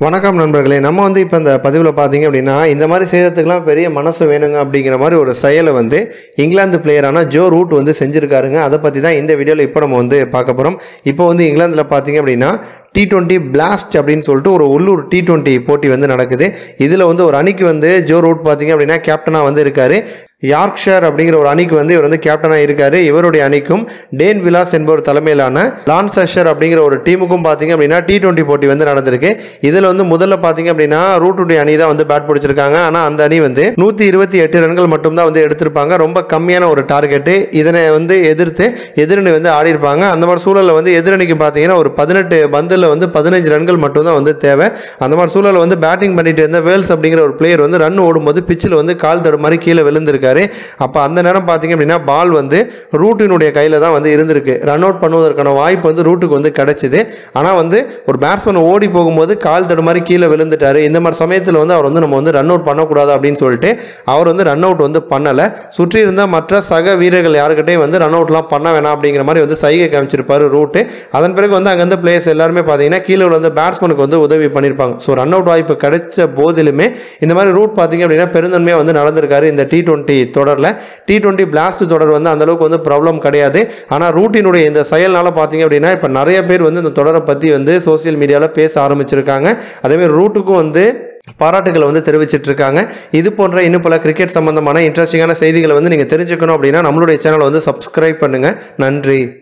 வணக்கம் நண்பர்களே நம்ம வந்து இப்போ இந்த பதிவில் பார்த்தீங்க அப்படின்னா இந்த மாதிரி செய்யறதுக்கெல்லாம் பெரிய மனசு வேணுங்க அப்படிங்கிற மாதிரி ஒரு செயலை வந்து இங்கிலாந்து பிளேயரான ஜோ ரூட் வந்து செஞ்சுருக்காருங்க அதை பற்றி தான் இந்த வீடியோவில் இப்போ நம்ம வந்து பார்க்க போகிறோம் இப்போ வந்து இங்கிலாந்தில் பார்த்தீங்க அப்படின்னா டி டுவெண்ட்டி பிளாஸ்ட் அப்படின்னு சொல்லிட்டு ஒரு உள்ளூர் டி டுவெண்ட்டி போட்டி வந்து நடக்குது இதில் வந்து ஒரு அணிக்கு வந்து ஜோ ரூட் பார்த்தீங்க அப்படின்னா கேப்டனாக வந்து இருக்காரு யார்க்ஷயர் அப்படிங்கிற ஒரு அணிக்கு வந்து இவர் வந்து கேப்டனாக இருக்காரு இவருடைய அணிக்கும் டேன் விலாஸ் என்பவர் தலைமையிலான லான்சஷர் அப்படிங்கிற ஒரு டீமுக்கும் பார்த்தீங்க அப்படின்னா டி டுவெண்ட்டி போட்டி வந்து நடந்திருக்கு இதில் வந்து முதல்ல பார்த்தீங்க அப்படின்னா ரூட்டுடைய அணி தான் வந்து பேட் பிடிச்சிருக்காங்க ஆனால் அந்த அணி வந்து நூற்றி இருபத்தி எட்டு ரன்கள் மட்டும்தான் வந்து எடுத்திருப்பாங்க ரொம்ப கம்மியான ஒரு டார்கெட்டு இதனை வந்து எதிர்த்து எதிரணி வந்து ஆடி இருப்பாங்க அந்த மாதிரி சூழலில் வந்து எதிரணிக்கு பார்த்தீங்கன்னா ஒரு பதினெட்டு பந்தில் வந்து பதினஞ்சு ரன்கள் மட்டும்தான் வந்து தேவை அந்த மாதிரி சூழலில் வந்து பேட்டிங் பண்ணிட்டு இருந்த வேல்ஸ் அப்படிங்கிற ஒரு பிளேயர் வந்து ரன் ஓடும்போது பிச்சில் வந்து கால் தடு மாதிரி கீழே விழுந்திருக்காரு அப்போ அந்த நேரம் பார்த்தீங்க அப்படின்னா பால் வந்து ரூட்டினுடைய கையில் தான் வந்து இருந்திருக்கு ரன் அவுட் பண்ணுவதற்கான வாய்ப்பு வந்து ரூட்டுக்கு வந்து கிடைச்சிது ஆனால் வந்து ஒரு பேட்ஸ்மேன் ஓடி போகும்போது கால் தடு மாதிரி கீழே விழுந்துட்டாரு இந்த மாதிரி சமயத்தில் வந்து அவர் வந்து நம்ம வந்து ரன் அவுட் பண்ணக்கூடாது அப்படின்னு சொல்லிட்டு அவர் வந்து ரன் அவுட் வந்து பண்ணலை சுற்றி இருந்த மற்ற சக வீரர்கள் யாருக்கிட்டையும் வந்து ரன் அவுட்லாம் பண்ண வேணாம் அப்படிங்கிற மாதிரி வந்து சைகை காமிச்சிருப்பாரு ரூட்டு அதன் பிறகு வந்து அங்கேருந்து பிளேயர்ஸ் எல்லாருமே பார்த்தீங்கன்னா கீழே வந்து பேட்ஸ்மேனுக்கு வந்து உதவி பண்ணியிருப்பாங்க ஸோ ரன் அவுட் வாய்ப்பு கிடைச்ச போதிலுமே இந்த மாதிரி ரூட் பார்த்தீங்க அப்படின்னா பெருந்தன்மையாக வந்து நடந்திருக்காரு இந்த டி டுவெண்ட்டி தொடரில் டி டுவெண்ட்டி பிளாஸ்ட் தொடர் வந்து அந்த அளவுக்கு வந்து ப்ராப்ளம் கிடையாது ஆனால் ரூட்டினுடைய இந்த செயல்னால பார்த்தீங்க அப்படின்னா இப்போ நிறைய பேர் வந்து இந்த தொடரை பற்றி வந்து சோசியல் மீடியாவில் பேச ஆரம்பிச்சிருக்காங்க அதேமாதிரி ரூட்டுக்கும் வந்து பாராட்டுகளை வந்து தெரிவிச்சிட்டு இருக்காங்க இது போன்ற இன்னும் பல கிரிக்கெட் சம்பந்தமான இன்ட்ரெஸ்டிங்கான செய்திகளை வந்து நீங்கள் தெரிஞ்சுக்கணும் அப்படின்னா நம்மளுடைய சேனலை வந்து சப்ஸ்கிரைப் பண்ணுங்கள் நன்றி